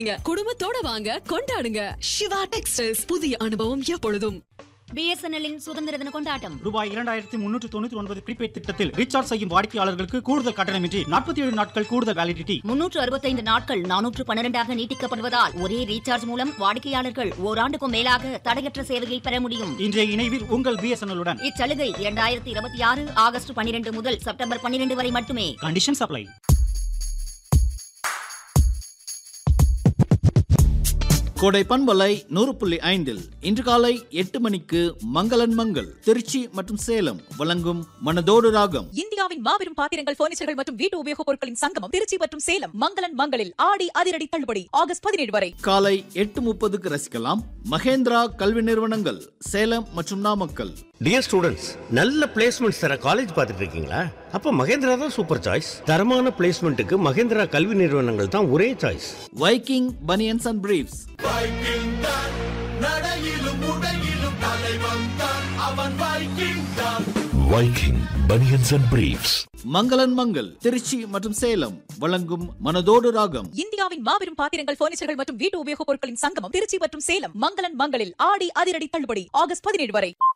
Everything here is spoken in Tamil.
குடும்பத்தோட வாங்க கொண்டாடுங்க சிவா டெக்ஸ்டைல்ஸ் புதிய அனுபவம் எப்பொழுதும் பிஎஸ்என்எல்லின் சுதந்திர தின கொண்டாட்டம் ரூபாய் இரண்டாயிரத்தி முன்னூற்று தொண்ணூற்றி ஒன்பது ப்ரீபெய்ட் திட்டத்தில் ரீசார்ஜ் செய்யும் வாடிக்கையாளர்களுக்கு கூடுதல் கட்டணமின்றி நாற்பத்தி ஏழு நாட்கள் கூடுதல் வேலிடிட்டி முன்னூற்று அறுபத்தைந்து நாட்கள் நானூற்று பன்னிரெண்டாக நீட்டிக்கப்படுவதால் ஒரே ரீசார்ஜ் மூலம் வாடிக்கையாளர்கள் ஓராண்டுக்கும் மேலாக தடையற்ற சேவையை பெற முடியும் இன்றைய இணைவில் உங்கள் பிஎஸ்என்எல்லுடன் இச்சலுகை இரண்டாயிரத்தி இருபத்தி ஆறு ஆகஸ்ட் பன்னிரண்டு முதல் செப்டம்பர் பன்னிரண்டு வரை மட்டுமே கண்டிஷன் சப்ளை கோடை பண்பலை நூறு புள்ளி ஐந்தில் இன்று காலை எட்டு மணிக்கு மங்களன் மங்கள் திருச்சி மற்றும் சேலம் வழங்கும் மனதோடு ராகம் இந்தியாவின் மாபெரும் பாத்திரங்கள் பர்னிச்சர்கள் மற்றும் வீட்டு உபயோகப் பொருட்களின் சங்கமம் திருச்சி மற்றும் சேலம் மங்களன் மங்களில் ஆடி அதிரடி தள்ளுபடி ஆகஸ்ட் பதினேழு வரை காலை எட்டு முப்பதுக்கு ரசிக்கலாம் மகேந்திரா கல்வி நிறுவனங்கள் சேலம் மற்றும் நாமக்கல் டியர் ஸ்டூடெண்ட்ஸ் நல்ல பிளேஸ்மெண்ட்ஸ் தர காலேஜ் பார்த்துட்டு இருக்கீங்களா அப்போ மகேந்திரா தான் சூப்பர் சாய்ஸ் தரமான பிளேஸ்மெண்ட்டுக்கு மகேந்திரா கல்வி நிறுவனங்கள் தான் ஒரே சாய்ஸ் வைக்கிங் பனியன்ஸ் அண்ட் பிரீவ்ஸ் Viking Bunions and Briefs. மங்களன் மங்கள் திருச்சி மற்றும் சேலம் வழங்கும் மனதோடு ராகம் இந்தியாவின் மாபெரும் பாத்திரங்கள் பர்னிச்சர்கள் மற்றும் வீட்டு உபயோகப் பொருட்களின் சங்கமம் திருச்சி மற்றும் சேலம் மங்களன் மங்களில் ஆடி அதிரடி தள்ளுபடி ஆகஸ்ட் பதினேழு வரை